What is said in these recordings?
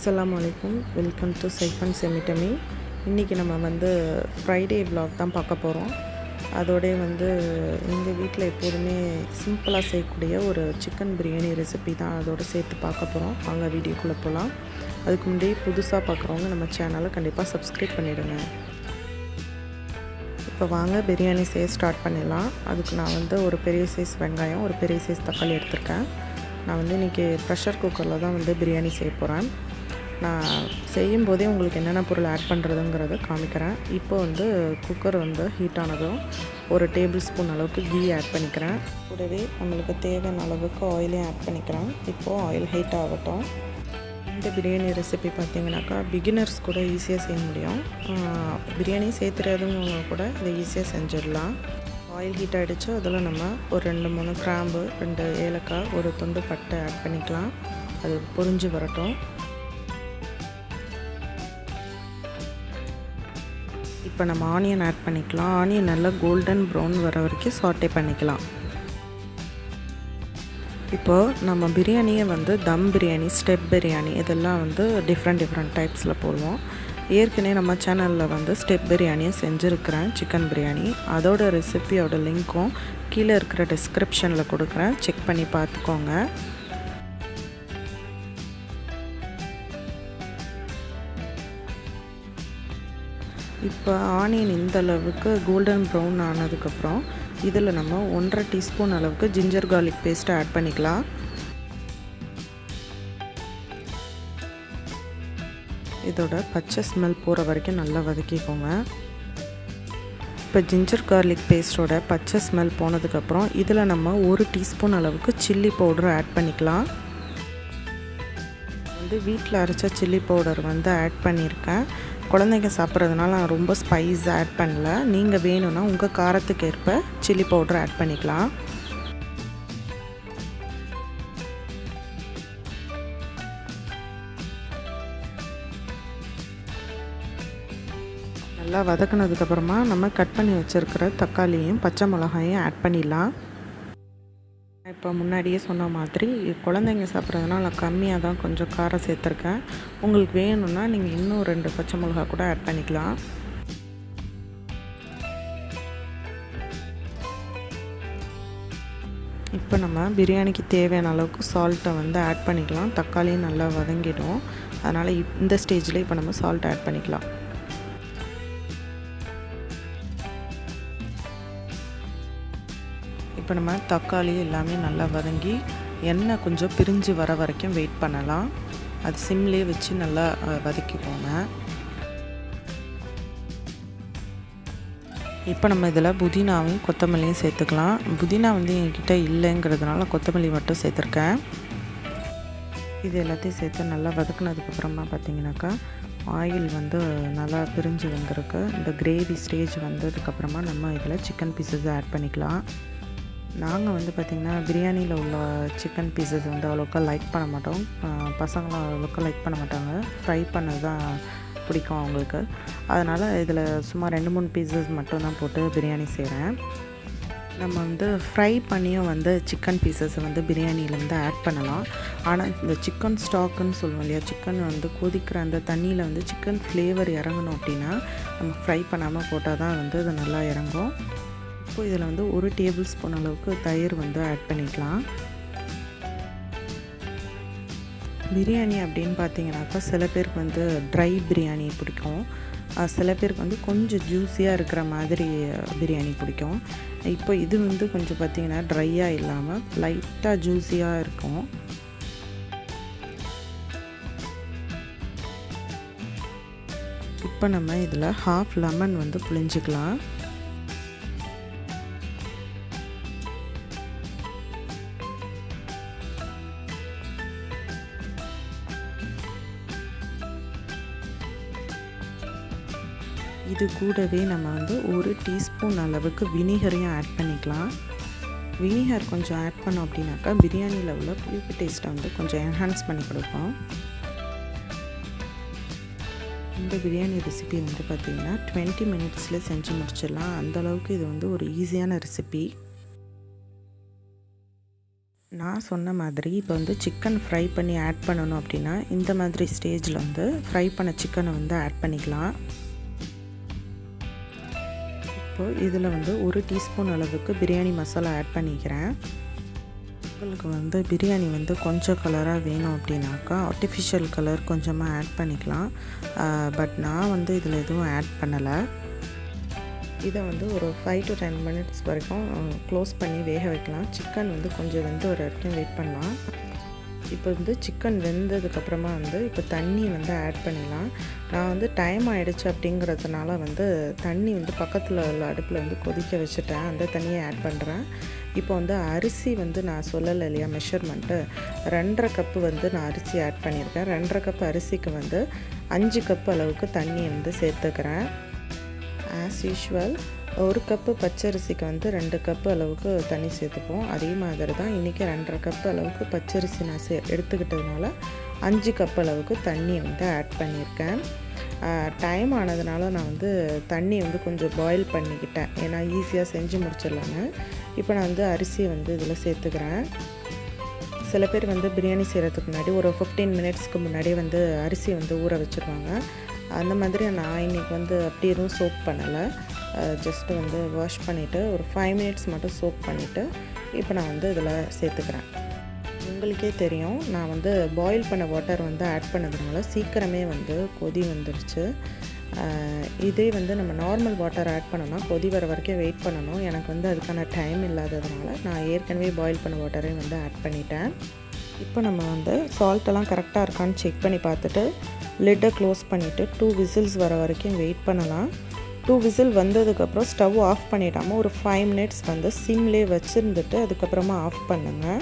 அஸ்ஸலாமு அலைக்கும் welcome to siphon செமிட்டமி இன்றைக்கி நம்ம வந்து ஃப்ரைடே vlog தான் பார்க்க போகிறோம் அதோடய வந்து எங்கள் வீட்டில் எப்போதுமே சிம்பிளாக செய்யக்கூடிய ஒரு சிக்கன் பிரியாணி ரெசிபி தான் அதோட சேர்த்து பார்க்க போகிறோம் வாங்க வீடியோக்குள்ளே போகலாம் அதுக்கு முன்னாடி புதுசாக பார்க்குறவங்க நம்ம சேனலை கண்டிப்பாக சப்ஸ்கிரைப் பண்ணிவிடுங்க இப்போ வாங்க பிரியாணி செய்ய ஸ்டார்ட் பண்ணிடலாம் அதுக்கு நான் வந்து ஒரு பெரிய சைஸ் வெங்காயம் ஒரு பெரிய சைஸ் தக்காளி எடுத்திருக்கேன் நான் வந்து இன்றைக்கி ப்ரெஷர் குக்கரில் தான் வந்து பிரியாணி செய்ய போகிறேன் நான் செய்யும் போதே உங்களுக்கு என்னென்ன பொருள் ஆட் பண்ணுறதுங்கிறத காமிக்கிறேன் இப்போ வந்து குக்கர் வந்து ஹீட் ஆனதும் ஒரு டேபிள் ஸ்பூன் அளவுக்கு கீ ஆட் பண்ணிக்கிறேன் கூடவே நம்மளுக்கு தேவையான அளவுக்கு ஆயிலையும் ஆட் பண்ணிக்கிறேன் இப்போது ஆயில் ஹீட் ஆகட்டும் இந்த பிரியாணி ரெசிபி பார்த்தீங்கன்னாக்கா பிகினர்ஸ் கூட ஈஸியாக செய்ய முடியும் பிரியாணி சேர்த்துறதுங்க கூட இதை ஈஸியாக செஞ்சிடலாம் ஆயில் ஹீட் ஆகிடுச்சு அதில் நம்ம ஒரு ரெண்டு மூணு கிராம்பு ரெண்டு ஏலக்காய் ஒரு துண்டு பட்டை ஆட் பண்ணிக்கலாம் அது பொரிஞ்சு வரட்டும் இப்போ நம்ம ஆனியன் ஆட் பண்ணிக்கலாம் ஆனியன் நல்லா கோல்டன் ப்ரௌன் வர வரைக்கும் சாட்டே பண்ணிக்கலாம் இப்போது நம்ம பிரியாணியை வந்து தம் பிரியாணி ஸ்டெப் பிரியாணி இதெல்லாம் வந்து டிஃப்ரெண்ட் டிஃப்ரெண்ட் டைப்ஸில் போடுவோம் ஏற்கனவே நம்ம சேனலில் வந்து ஸ்டெப் பிரியாணியை செஞ்சுருக்கிறேன் சிக்கன் பிரியாணி அதோட ரெசிபியோட லிங்க்கும் கீழே இருக்கிற டிஸ்கிரிப்ஷனில் கொடுக்குறேன் செக் பண்ணி பார்த்துக்கோங்க இப்போ ஆனியன் இந்த அளவுக்கு கோல்டன் ப்ரௌன் ஆனதுக்கப்புறம் இதில் நம்ம ஒன்றரை டீஸ்பூன் அளவுக்கு ஜிஞ்சர் கார்லிக் பேஸ்ட்டை ஆட் பண்ணிக்கலாம் இதோட பச்சை ஸ்மெல் போகிற வரைக்கும் நல்லா வதக்கிக்கோங்க இப்போ ஜிஞ்சர் கார்லிக் பேஸ்ட்டோட பச்சை ஸ்மெல் போனதுக்கப்புறம் இதில் நம்ம ஒரு டீஸ்பூன் அளவுக்கு சில்லி பவுடர் ஆட் பண்ணிக்கலாம் வந்து வீட்டில் அரைச்ச சில்லி பவுடர் வந்து ஆட் பண்ணியிருக்கேன் குழந்தைங்க சாப்பிட்றதுனால நான் ரொம்ப ஸ்பைஸ் ஆட் பண்ணல நீங்கள் வேணும்னா உங்கள் காரத்துக்கு ஏற்ப சில்லி பவுடர் ஆட் பண்ணிக்கலாம் நல்லா வதக்கினதுக்கப்புறமா நம்ம கட் பண்ணி வச்சுருக்கிற தக்காளியும் பச்சை மிளகாயும் ஆட் பண்ணிடலாம் இப்போ முன்னாடியே சொன்ன மாதிரி குழந்தைங்க சாப்பிட்றதுனால நான் கம்மியாக தான் கொஞ்சம் காரம் சேர்த்துருக்கேன் உங்களுக்கு வேணும்னா நீங்கள் இன்னும் ரெண்டு பச்சை மிளகா கூட ஆட் பண்ணிக்கலாம் இப்போ நம்ம பிரியாணிக்கு தேவையான அளவுக்கு சால்ட்டை வந்து ஆட் பண்ணிக்கலாம் தக்காளியும் நல்லா வதங்கிடும் அதனால் இந்த ஸ்டேஜில் இப்போ நம்ம சால்ட் ஆட் பண்ணிக்கலாம் இப்போ நம்ம தக்காளி எல்லாமே நல்லா வதங்கி எண்ணெய் கொஞ்சம் பிரிஞ்சு வர வரைக்கும் வெயிட் பண்ணலாம் அது சிம்லேயே வச்சு நல்லா வதக்கிக்கோங்க இப்போ நம்ம இதில் புதினாவையும் கொத்தமல்லியும் சேர்த்துக்கலாம் புதினா வந்து என்கிட்ட இல்லைங்கிறதுனால கொத்தமல்லி மட்டும் சேர்த்துருக்கேன் இது எல்லாத்தையும் சேர்த்து நல்லா வதக்குனதுக்கப்புறமா பார்த்தீங்கன்னாக்கா ஆயில் வந்து நல்லா பிரிஞ்சு வந்திருக்கு இந்த கிரேவி ஸ்டேஜ் வந்ததுக்கப்புறமா நம்ம இதில் சிக்கன் பீசஸ் ஆட் பண்ணிக்கலாம் நாங்கள் வந்து பார்த்திங்கன்னா பிரியாணியில் உள்ள சிக்கன் பீசஸ் வந்து அவ்வளோக்கா லைக் பண்ண மாட்டோம் பசங்களும் அவ்வளோக்கா லைக் பண்ண மாட்டாங்க ஃப்ரை பண்ணது தான் பிடிக்கும் அவங்களுக்கு அதனால் இதில் சும்மா ரெண்டு மூணு பீசஸ் மட்டும் தான் போட்டு பிரியாணி செய்கிறேன் நம்ம வந்து ஃப்ரை பண்ணியும் வந்து சிக்கன் பீசஸை வந்து பிரியாணியில் வந்து ஆட் பண்ணலாம் ஆனால் இந்த சிக்கன் ஸ்டாக்குன்னு சொல்லுவோம் இல்லையா சிக்கன் வந்து கொதிக்கிற அந்த தண்ணியில் வந்து சிக்கன் ஃப்ளேவர் இறங்கணும் அப்படின்னா நம்ம ஃப்ரை பண்ணாமல் போட்டால் தான் வந்து அது நல்லா இறங்கும் இப்போ இதில் வந்து ஒரு டேபிள் ஸ்பூன் அளவுக்கு தயிர் வந்து ஆட் பண்ணிக்கலாம் பிரியாணி அப்படின்னு பார்த்தீங்கன்னாக்கா சில பேருக்கு வந்து ட்ரை பிரியாணி பிடிக்கும் சில பேருக்கு வந்து கொஞ்சம் ஜூஸியாக இருக்கிற மாதிரி பிரியாணி பிடிக்கும் இப்போ இது வந்து கொஞ்சம் பார்த்திங்கன்னா ட்ரையாக இல்லாமல் லைட்டாக ஜூஸியாக இருக்கும் இப்போ நம்ம இதில் ஹாஃப் லெமன் வந்து புளிஞ்சிக்கலாம் இது கூடவே நம்ம வந்து ஒரு டீஸ்பூன் அளவுக்கு வினிகரையும் ஆட் பண்ணிக்கலாம் வினிகர் கொஞ்சம் ஆட் பண்ணோம் அப்படின்னாக்கா பிரியாணியில் உள்ள புளிப்பு டேஸ்ட்டை வந்து கொஞ்சம் என்ஹான்ஸ் பண்ணி கொடுப்போம் இந்த பிரியாணி ரெசிபி வந்து பார்த்திங்கன்னா டுவெண்ட்டி மினிட்ஸில் செஞ்சு முடிச்சிடலாம் அந்தளவுக்கு இது வந்து ஒரு ஈஸியான ரெசிபி நான் சொன்ன மாதிரி இப்போ வந்து சிக்கன் ஃப்ரை பண்ணி ஆட் பண்ணணும் அப்படின்னா இந்த மாதிரி ஸ்டேஜில் வந்து ஃப்ரை பண்ண சிக்கனை வந்து ஆட் பண்ணிக்கலாம் இப்போது இதில் வந்து ஒரு டீஸ்பூன் அளவுக்கு பிரியாணி மசாலா ஆட் பண்ணிக்கிறேன் உங்களுக்கு வந்து பிரியாணி வந்து கொஞ்சம் கலராக வேணும் அப்படின்னாக்கா ஆர்டிஃபிஷியல் கலர் கொஞ்சமாக ஆட் பண்ணிக்கலாம் பட் நான் வந்து இதில் எதுவும் ஆட் பண்ணலை இதை வந்து ஒரு ஃபைவ் டு டென் மினிட்ஸ் வரைக்கும் க்ளோஸ் பண்ணி வேக வைக்கலாம் சிக்கன் வந்து கொஞ்சம் வெந்து வர வரைக்கும் வெயிட் பண்ணலாம் இப்போ வந்து சிக்கன் வெந்ததுக்கப்புறமா வந்து இப்போ தண்ணி வந்து ஆட் பண்ணிடலாம் நான் வந்து டைம் ஆகிடுச்சு அப்படிங்கிறதுனால வந்து தண்ணி வந்து பக்கத்தில் உள்ள அடுப்பில் வந்து கொதிக்க வச்சுட்டேன் அந்த தண்ணியை ஆட் பண்ணுறேன் இப்போ வந்து அரிசி வந்து நான் சொல்லலை இல்லையா மெஷர்மெண்ட்டு ரெண்டரை கப்பு வந்து நான் அரிசி ஆட் பண்ணியிருக்கேன் ரெண்டரை கப்பு அரிசிக்கு வந்து அஞ்சு கப்பு அளவுக்கு தண்ணி வந்து சேர்த்துக்கிறேன் ஆஸ் யூஷுவல் ஒரு கப்பு பச்சரிசிக்கு வந்து ரெண்டு கப்பு அளவுக்கு தண்ணி சேர்த்துப்போம் அதே மாதிரி தான் இன்றைக்கி ரெண்டரை கப்பு அளவுக்கு பச்சரிசி நான் சே எடுத்துக்கிட்டதுனால அஞ்சு கப் அளவுக்கு தண்ணி வந்து ஆட் பண்ணியிருக்கேன் டைம் ஆனதுனால நான் வந்து தண்ணி வந்து கொஞ்சம் பாயில் பண்ணிக்கிட்டேன் ஏன்னா ஈஸியாக செஞ்சு முடிச்சிடலான்னு இப்போ நான் வந்து அரிசியை வந்து இதில் சேர்த்துக்கிறேன் சில பேர் வந்து பிரியாணி செய்கிறதுக்கு முன்னாடி ஒரு ஃபிஃப்டீன் மினிட்ஸ்க்கு முன்னாடியே வந்து அரிசி வந்து ஊற வச்சுருவாங்க அந்த மாதிரி நான் இன்றைக்கி வந்து அப்படி எதுவும் சோப் பண்ணலை ஜஸ்ட்டு வந்து வாஷ் பண்ணிவிட்டு ஒரு ஃபைவ் மினிட்ஸ் மட்டும் சோப் பண்ணிவிட்டு இப்போ நான் வந்து இதில் சேர்த்துக்கிறேன் உங்களுக்கே தெரியும் நான் வந்து பாயில் பண்ண வாட்டர் வந்து ஆட் பண்ணதுனால சீக்கிரமே வந்து கொதி வந்துருச்சு இதே வந்து நம்ம நார்மல் வாட்டர் ஆட் பண்ணோன்னா கொதி வர வரைக்கும் வெயிட் பண்ணணும் எனக்கு வந்து அதுக்கான டைம் இல்லாததுனால நான் ஏற்கனவே பாயில் பண்ண வாட்டரையும் வந்து ஆட் பண்ணிட்டேன் இப்போ நம்ம வந்து சால்ட்டெல்லாம் கரெக்டாக இருக்கான்னு செக் பண்ணி பார்த்துட்டு லிட்டை க்ளோஸ் பண்ணிவிட்டு டூ விசில்ஸ் வர வரைக்கும் வெயிட் பண்ணலாம் டூ விசில் வந்ததுக்கப்புறம் ஸ்டவ் ஆஃப் பண்ணிடாமல் ஒரு ஃபைவ் மினிட்ஸ் வந்து சிம்லேயே வச்சுருந்துட்டு அதுக்கப்புறமா ஆஃப் பண்ணுங்கள்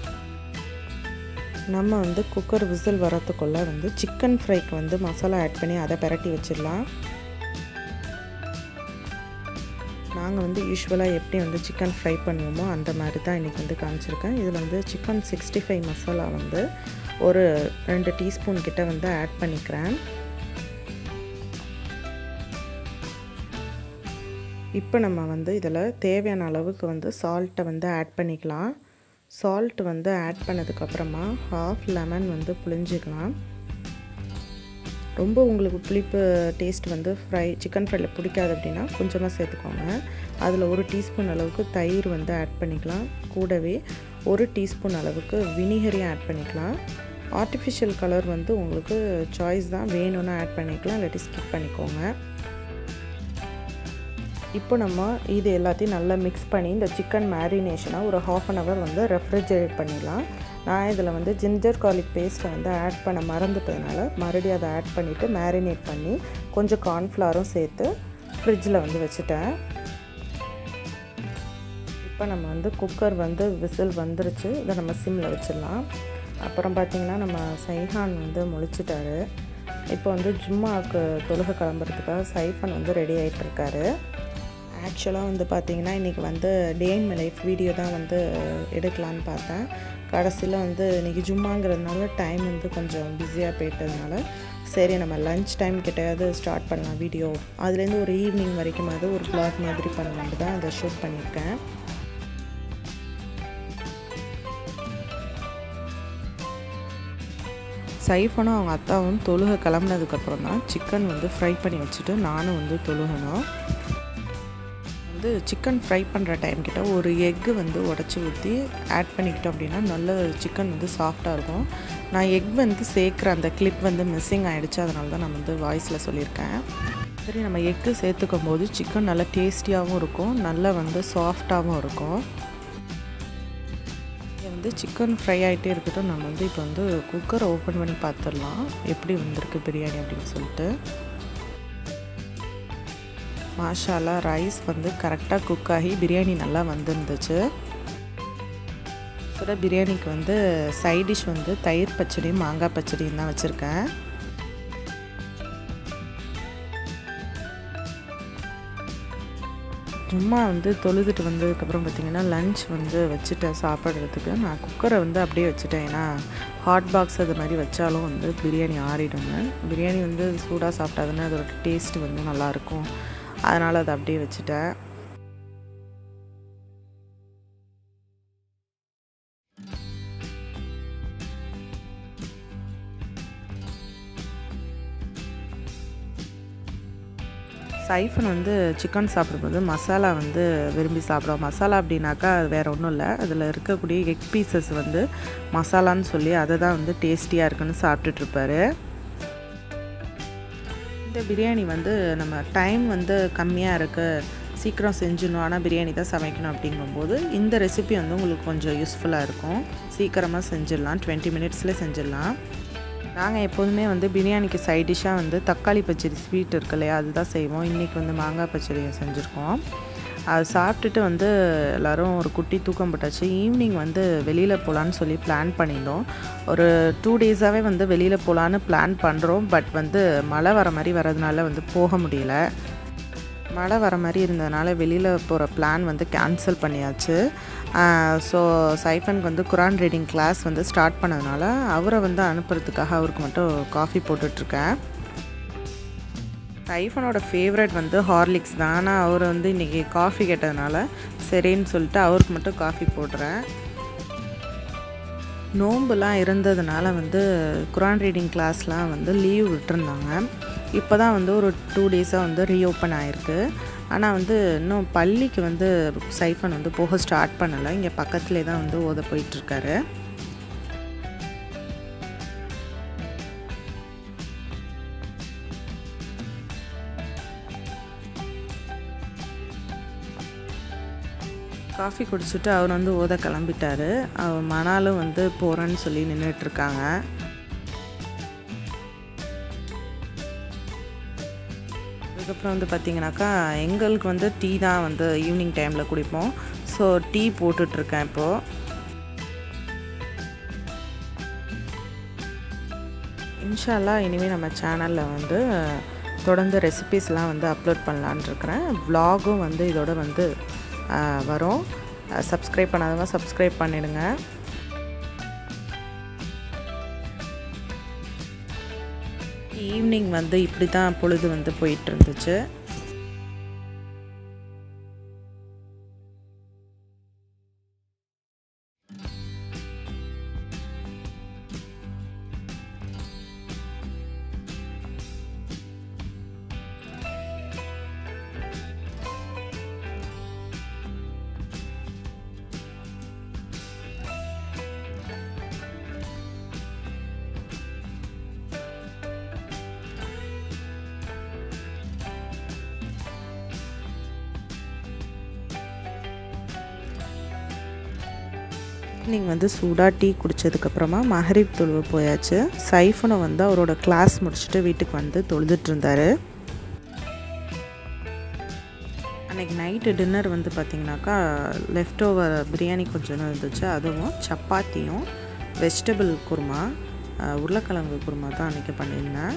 நம்ம வந்து குக்கர் விசில் வரத்துக்குள்ளே வந்து சிக்கன் ஃப்ரைக்கு வந்து மசாலா ஆட் பண்ணி அதை பரட்டி வச்சிடலாம் நாங்கள் வந்து யூஸ்வலாக எப்படி வந்து சிக்கன் ஃப்ரை பண்ணுவோமோ அந்த மாதிரி தான் இன்றைக்கி வந்து காமிச்சிருக்கேன் இதில் வந்து சிக்கன் சிக்ஸ்டி ஃபைவ் மசாலா வந்து ஒரு ரெண்டு டீஸ்பூன் கிட்ட வந்து ஆட் பண்ணிக்கிறேன் இப்போ நம்ம வந்து இதில் தேவையான அளவுக்கு வந்து சால்ட்டை வந்து ஆட் பண்ணிக்கலாம் சால்ட் வந்து ஆட் பண்ணதுக்கப்புறமா ஹாஃப் லெமன் வந்து புளிஞ்சிக்கலாம் ரொம்ப உங்களுக்கு புளிப்பு டேஸ்ட் வந்து ஃப்ரை சிக்கன் ஃப்ரையில் பிடிக்காது அப்படின்னா கொஞ்சமாக சேர்த்துக்கோங்க அதில் ஒரு டீஸ்பூன் அளவுக்கு தயிர் வந்து ஆட் பண்ணிக்கலாம் கூடவே ஒரு டீஸ்பூன் அளவுக்கு வினிகரையும் ஆட் பண்ணிக்கலாம் ஆர்டிஃபிஷியல் கலர் வந்து உங்களுக்கு சாய்ஸ் தான் வேணும்னா ஆட் பண்ணிக்கலாம் இல்லாட்டி ஸ்கிப் பண்ணிக்கோங்க இப்போ நம்ம இது எல்லாத்தையும் நல்லா மிக்ஸ் பண்ணி இந்த சிக்கன் மேரினேஷனை ஒரு ஹாஃப் அன் ஹவர் வந்து ரெஃப்ரிஜரேட் பண்ணிடலாம் நான் இதில் வந்து ஜிஞ்சர் கார்லிக் பேஸ்ட்டை வந்து ஆட் பண்ண மறந்துட்டதுனால மறுபடியும் அதை ஆட் பண்ணிவிட்டு மேரினேட் பண்ணி கொஞ்சம் கார்ன்ஃப்ளவரும் சேர்த்து ஃப்ரிட்ஜில் வந்து வச்சுட்டேன் இப்போ நம்ம வந்து குக்கர் வந்து விசில் வந்துருச்சு இதை நம்ம சிம்மில் வச்சிடலாம் அப்புறம் பார்த்திங்கன்னா நம்ம சைஹான் வந்து முழிச்சிட்டாரு இப்போ வந்து ஜும்மாவுக்கு தொழுகை கிளம்புறதுக்காக சைஃபன் வந்து ரெடி ஆகிட்டுருக்காரு ஆக்சுவலாக வந்து பார்த்திங்கன்னா இன்றைக்கி வந்து day in my life video தான் வந்து எடுக்கலான்னு பார்த்தேன் கடைசியில் வந்து இன்றைக்கி ஜும்மாங்கிறதுனால டைம் வந்து கொஞ்சம் பிஸியாக போயிட்டதுனால சரி நம்ம லஞ்ச் டைம் கிட்டையாவது ஸ்டார்ட் பண்ணலாம் வீடியோ அதுலேருந்து ஒரு ஈவினிங் வரைக்குமாவது ஒரு பிளாக் மாதிரி பண்ணலான்ட்டு தான் அதை ஷூட் பண்ணியிருக்கேன் சைஃபனும் அவங்க அத்தாவும் தொழுகை கிளம்புனதுக்கப்புறம் தான் சிக்கன் வந்து ஃப்ரை பண்ணி வச்சுட்டு நானும் வந்து தொழுகணும் வந்து சிக்கன் ஃப்ரை பண்ணுற டைம் கிட்ட ஒரு எக்கு வந்து உடச்சி ஊற்றி ஆட் பண்ணிக்கிட்டோம் அப்படின்னா நல்ல சிக்கன் வந்து சாஃப்டாக இருக்கும் நான் எக் வந்து சேர்க்குற அந்த கிளிப் வந்து மிஸ்ஸிங் ஆகிடுச்சு அதனால தான் நான் வந்து வாய்ஸில் சொல்லியிருக்கேன் சரி நம்ம எக்கு சேர்த்துக்கும் போது சிக்கன் நல்லா டேஸ்டியாகவும் இருக்கும் நல்லா வந்து சாஃப்டாகவும் இருக்கும் வந்து சிக்கன் ஃப்ரை ஆகிட்டே இருக்கட்டும் நம்ம வந்து இப்போ வந்து குக்கரை ஓப்பன் பண்ணி பார்த்துடலாம் எப்படி வந்திருக்கு பிரியாணி அப்படின்னு சொல்லிட்டு மாஷாலா ரைஸ் வந்து கரெக்டாக குக் ஆகி பிரியாணி நல்லா வந்துருந்துச்சு சுட பிரியாணிக்கு வந்து சைட் டிஷ் வந்து தயிர் பச்சடியும் மாங்காய் பச்சடியும் தான் வச்சுருக்கேன் சும்மா வந்து தொழுதுட்டு வந்ததுக்கப்புறம் பார்த்திங்கன்னா லஞ்ச் வந்து வச்சுட்டேன் சாப்பிட்றதுக்கு நான் குக்கரை வந்து அப்படியே வச்சுட்டேன் ஏன்னா ஹாட் பாக்ஸ் அது மாதிரி வச்சாலும் வந்து பிரியாணி ஆறிடுங்க பிரியாணி வந்து சூடாக சாப்பிட்டாதுன்னா அதோட டேஸ்ட் வந்து நல்லாயிருக்கும் அதனால் அதை அப்படியே வச்சுட்டேன் சைஃபன் வந்து சிக்கன் சாப்பிடும்போது மசாலா வந்து விரும்பி சாப்பிடுவோம் மசாலா அப்படின்னாக்கா அது வேறு ஒன்றும் இல்லை அதில் இருக்கக்கூடிய எக் பீசஸ் வந்து மசாலான்னு சொல்லி அதை தான் வந்து டேஸ்டியாக இருக்குன்னு சாப்பிட்டுட்ருப்பாரு இந்த பிரியாணி வந்து நம்ம டைம் வந்து கம்மியாக இருக்குது சீக்கிரம் செஞ்சிடணும் ஆனால் பிரியாணி தான் சமைக்கணும் அப்படிங்கும்போது இந்த ரெசிபி வந்து உங்களுக்கு கொஞ்சம் யூஸ்ஃபுல்லாக இருக்கும் சீக்கிரமாக செஞ்சிடலாம் டுவெண்ட்டி மினிட்ஸில் செஞ்சிடலாம் நாங்கள் எப்போதுமே வந்து பிரியாணிக்கு சைட் டிஷ்ஷாக வந்து தக்காளி பச்சடி ஸ்வீட் இருக்கு இல்லையா அதுதான் செய்வோம் இன்றைக்கி வந்து மாங்காய் பச்சடி செஞ்சுருக்கோம் அது சாப்பிட்டுட்டு வந்து எல்லோரும் ஒரு குட்டி தூக்கம் போட்டாச்சு ஈவினிங் வந்து வெளியில் போகலான்னு சொல்லி பிளான் பண்ணியிருந்தோம் ஒரு டூ டேஸாகவே வந்து வெளியில் போகலான்னு பிளான் பண்ணுறோம் பட் வந்து மழை வர மாதிரி வரதுனால வந்து போக முடியல மழை வர மாதிரி இருந்ததுனால வெளியில் போகிற பிளான் வந்து கேன்சல் பண்ணியாச்சு ஸோ சைஃபனுக்கு வந்து குரான் ரீடிங் கிளாஸ் வந்து ஸ்டார்ட் பண்ணதுனால அவரை வந்து அனுப்புறதுக்காக அவருக்கு மட்டும் காஃபி போட்டுட்ருக்கேன் சைஃபனோட ஃபேவரட் வந்து ஹார்லிக்ஸ் தான் ஆனால் அவர் வந்து இன்றைக்கி காஃபி கேட்டதுனால சரின்னு சொல்லிட்டு அவருக்கு மட்டும் காஃபி போடுறேன் நோம்புலாம் இருந்ததுனால வந்து குரான் ரீடிங் கிளாஸ்லாம் வந்து லீவ் விட்டுருந்தாங்க இப்போ தான் வந்து ஒரு டூ டேஸாக வந்து ரீஓப்பன் ஆகிருக்கு ஆனால் வந்து இன்னும் பள்ளிக்கு வந்து சைஃபன் வந்து போக ஸ்டார்ட் பண்ணலை இங்கே பக்கத்துலேயே தான் வந்து ஓத போயிட்டுருக்காரு காஃபி குடிச்சிட்டு அவர் வந்து ஓத கிளம்பிட்டாரு அவர் மணாலும் வந்து போகிறேன்னு சொல்லி நின்றுட்டுருக்காங்க அதுக்கப்புறம் வந்து பார்த்திங்கனாக்கா எங்களுக்கு வந்து டீ தான் வந்து ஈவினிங் டைமில் குடிப்போம் ஸோ டீ போட்டுட்ருக்கேன் இப்போது இன்ஷால்லா இனிமேல் நம்ம சேனலில் வந்து தொடர்ந்து ரெசிபீஸ்லாம் வந்து அப்லோட் பண்ணலான் இருக்கிறேன் வ்ளாகும் வந்து இதோட வந்து வரும் சப்ஸ்கிரைப் பண்ணாதவங்க சப்ஸ்கிரைப் பண்ணிடுங்க ஈவினிங் வந்து இப்படி தான் பொழுது வந்து போயிட்டு இருந்துச்சு ஈவினிங் வந்து சூடாக டீ குடித்ததுக்கப்புறமா மஹரிப் தொழுவு போயாச்சு சைஃபனும் வந்து அவரோட கிளாஸ் முடிச்சுட்டு வீட்டுக்கு வந்து தொழுதுட்டு இருந்தார் அன்றைக்கி நைட்டு டின்னர் வந்து பார்த்திங்கனாக்கா லெஃப்ட் ஓவர் பிரியாணி கொஞ்சம் இருந்துச்சு அதுவும் சப்பாத்தியும் வெஜிடபிள் குருமா உருளைக்கிழங்கு குருமா தான் அன்றைக்கி பண்ணியிருந்தேன்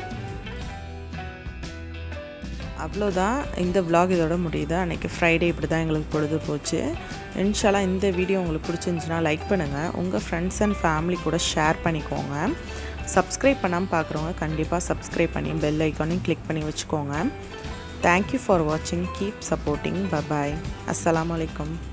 அவ்வளோதான் இந்த விலாக் இதோட முடியுது அன்றைக்கி ஃப்ரைடே இப்படி தான் எங்களுக்கு பொழுது போச்சு இன்ஷாலாக இந்த வீடியோ உங்களுக்கு பிடிச்சிருந்துச்சுன்னா லைக் பண்ணுங்கள் உங்கள் ஃப்ரெண்ட்ஸ் அண்ட் ஃபேமிலி கூட ஷேர் பண்ணிக்கோங்க சப்ஸ்கிரைப் பண்ணாமல் பார்க்குறவங்க கண்டிப்பாக சப்ஸ்கிரைப் பண்ணி பெல் ஐக்கானையும் கிளிக் பண்ணி வச்சுக்கோங்க தேங்க்யூ ஃபார் வாட்சிங் கீப் சப்போர்ட்டிங் பபாய் அஸ்லாம் வலைக்கம்